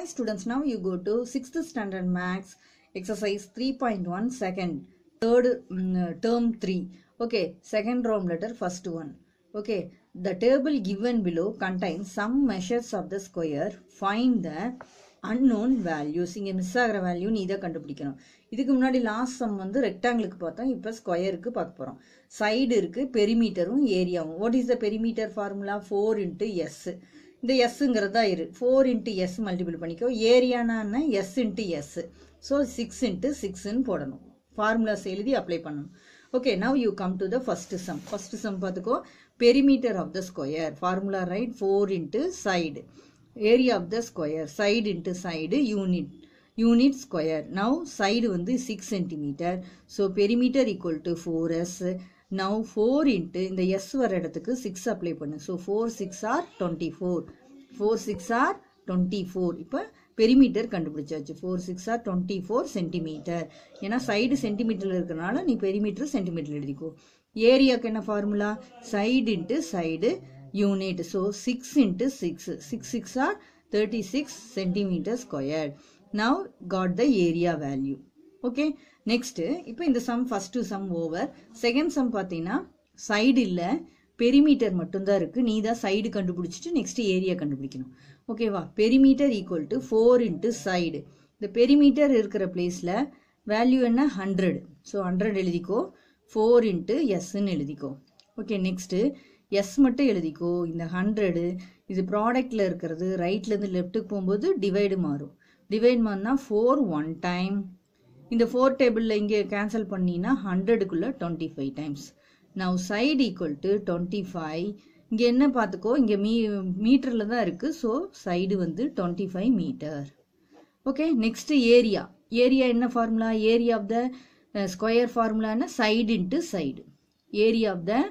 Hi students, now you go to 6th standard max exercise 3.1 second, third mm, term 3. Okay, second round letter first one. Okay, the table given below contains some measures of the square. Find the unknown values. இங்கே miss ஆகிற value நீ தான் கண்டுபிடிக்கணும் இதுக்கு முன்னாடி last some வந்து ரெக்டாங்கிளுக்கு பார்த்தோம் இப்போ ஸ்கொயருக்கு பார்க்க போகிறோம் சைடு இருக்கு பெரிமீட்டரும் ஏரியாவும் what is the perimeter formula four into S இந்த எஸ்ஸுங்கிறது தான் இரு ஃபோர் இன்ட்டு எஸ் மல்டிபிள் பண்ணிக்கோ ஏரியானா S into S so six into சிக்ஸ்ன்னு போடணும் ஃபார்முலாஸ் எழுதி அப்ளை பண்ணணும் okay now you come to the first sum first sum பார்த்துக்கோ perimeter of the square formula right four into side area of the square side into side unit unit square now side வந்து six centimetre so perimeter equal to four S now four into இந்த S வர இடத்துக்கு six apply பண்ணு so four six or twenty four four six or twenty four இப்போ perimeter கண்டுபிடிச்சாச்சு four six or twenty four centimetre ஏன்னா side சென்டிமீட்டரில் இருக்கிறனால நீ பெரிமீட்டர் சென்டிமீட்டர் எழுதிக்கோ ஏரியாவுக்கு என்ன formula side into side unit so six into six six six or thirty six centimetre square now got the area value okay next இப்போ இந்த some first sum over second sum பார்த்தீங்கன்னா side இல்லை perimeter மட்டும்தான் இருக்குது நீ தான் side கண்டுபிடிச்சிட்டு next area கண்டுபிடிக்கணும் ஓகேவா perimeter equal to four into side இந்த பெரிமீட்டர் இருக்கிற பிளேஸில் வேல்யூ என்ன ஹண்ட்ரட் ஸோ ஹண்ட்ரட் எழுதிக்கோ ஃபோர் இன்ட்டு எஸ்ன்னு எழுதிக்கோ ஓகே நெக்ஸ்ட்டு எஸ் மட்டும் எழுதிக்கோ இந்த ஹண்ட்ரடு இது ப்ராடக்டில் இருக்கிறது ரைட்லேருந்து லெஃப்ட்டுக்கு போகும்போது டிவைடு மாறும் டிவைட் மாறினா ஃபோர் ஒன் டைம் இந்த ஃபோர் டேபிளில் இங்கே கேன்சல் பண்ணினா ஹண்ட்ரடுக்குள்ளே twenty five times now side equal to twenty five இங்கே என்ன பார்த்துக்கோ இங்கே மீ மீட்டரில் தான் இருக்குது ஸோ சைடு வந்து twenty five metre okay next area area என்ன formula area of the square formula என்ன side into side area of the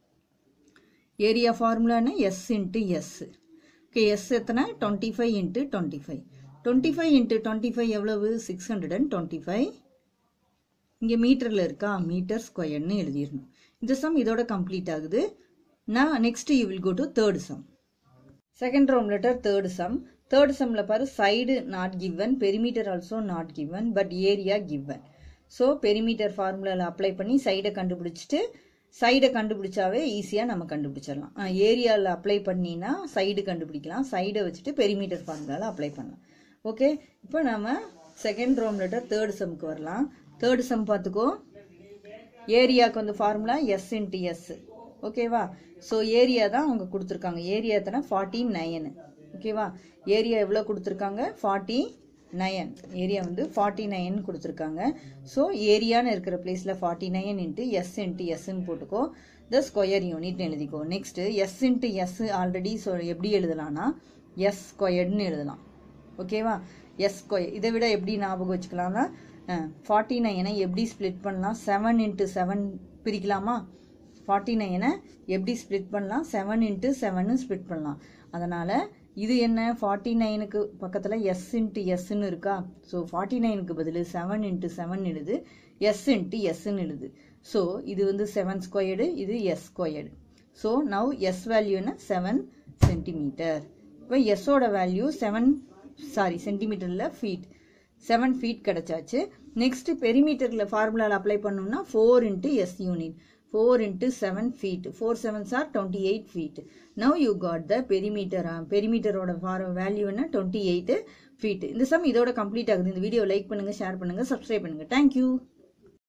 area formula என்ன S into S okay S எத்தனை twenty five into twenty five twenty five into twenty five எவ்வளவு six hundred and twenty five இங்கே மீட்டரில் இருக்கா metre ஸ்கொயர்னு எழுதிடணும் இந்த some இதோட கம்ப்ளீட் ஆகுது நான் next you will go to third sum second round letter third sum third சம்மில் பாரு side not given perimeter also not given but area given so perimeter ஃபார்முலாவில் அப்ளை பண்ணி சைடை கண்டுபிடிச்சிட்டு சைடை கண்டுபிடிச்சாவே ஈஸியாக நம்ம கண்டுபிடிச்சிடலாம் ஏரியாவில் அப்ளை பண்ணினா சைடு கண்டுபிடிக்கலாம் சைடை வச்சுட்டு பெரிமீட்டர் ஃபார்முலாவில் அப்ளை பண்ணலாம் ஓகே இப்போ நம்ம செகண்ட் ரோம் லெட்டர் தேர்ட் சம்க்கு வரலாம் தேர்ட் சம் பார்த்துக்கோ ஏரியாவுக்கு வந்து ஃபார்முலா எஸ் இன்ட்டு எஸ் ஓகேவா ஸோ ஏரியா தான் அவங்க கொடுத்துருக்காங்க ஏரியா எத்தனை ஃபார்ட்டி நைன் ஓகேவா ஏரியா எவ்வளோ கொடுத்துருக்காங்க ஃபார்ட்டி நயன் ஏரியா வந்து ஃபார்ட்டி நைன் கொடுத்துருக்காங்க ஸோ ஏரியான்னு இருக்கிற பிளேஸில் forty nine into S into எஸ்ன்னு போட்டுக்கோ த ஸ்கொயர் யூனிட்னு எழுதிக்கோ next S into S already so எப்படி எழுதலாம்னா எஸ் ஸ்கொயர்டுன்னு எழுதலாம் ஓகேவா எஸ் ஸ்கொயர் இதை விட எப்படி ஞாபகம் வச்சுக்கலாம்னா ஃபார்ட்டி நைனை எப்படி ஸ்ப்ளிட் பண்ணலாம் செவன் இன்ட்டு செவன் பிரிக்கலாமா ஃபார்ட்டி நைனை எப்படி ஸ்ப்ளிட் பண்ணலாம் செவன் இன்ட்டு செவன்னு ஸ்ப்ளிட் பண்ணலாம் அதனால் இது என்ன ஃபார்ட்டி நைனுக்கு பக்கத்தில் எஸ் இன்ட்டு எஸ்ன்னு இருக்கா ஸோ ஃபார்ட்டி நைனுக்கு பதில் செவன் இன்ட்டு செவன் எழுது எஸ் இன்ட்டு எஸ்ன்னு எழுது ஸோ இது வந்து செவன் ஸ்கொயர்டு இது S squared so now S value என்ன செவன் சென்டிமீட்டர் இப்போ எஸ்ஸோட வேல்யூ செவன் சாரி சென்டிமீட்டரில் ஃபீட் செவன் ஃபீட் கிடச்சாச்சு நெக்ஸ்ட் பெரிமீட்டரில் ஃபார்முலாவில் அப்ளை பண்ணோம்னா four into S unit four into seven feet four sevens or twenty eight feet now you got the perimeter பெரிமீட்டரோட for value என்ன twenty eight feet இந்த some இதோட complete ஆகுது இந்த வீடியோ லைக் பண்ணுங்கள் ஷேர் பண்ணுங்கள் சப்ஸ்கிரைப் பண்ணுங்கள் தேங்க்யூ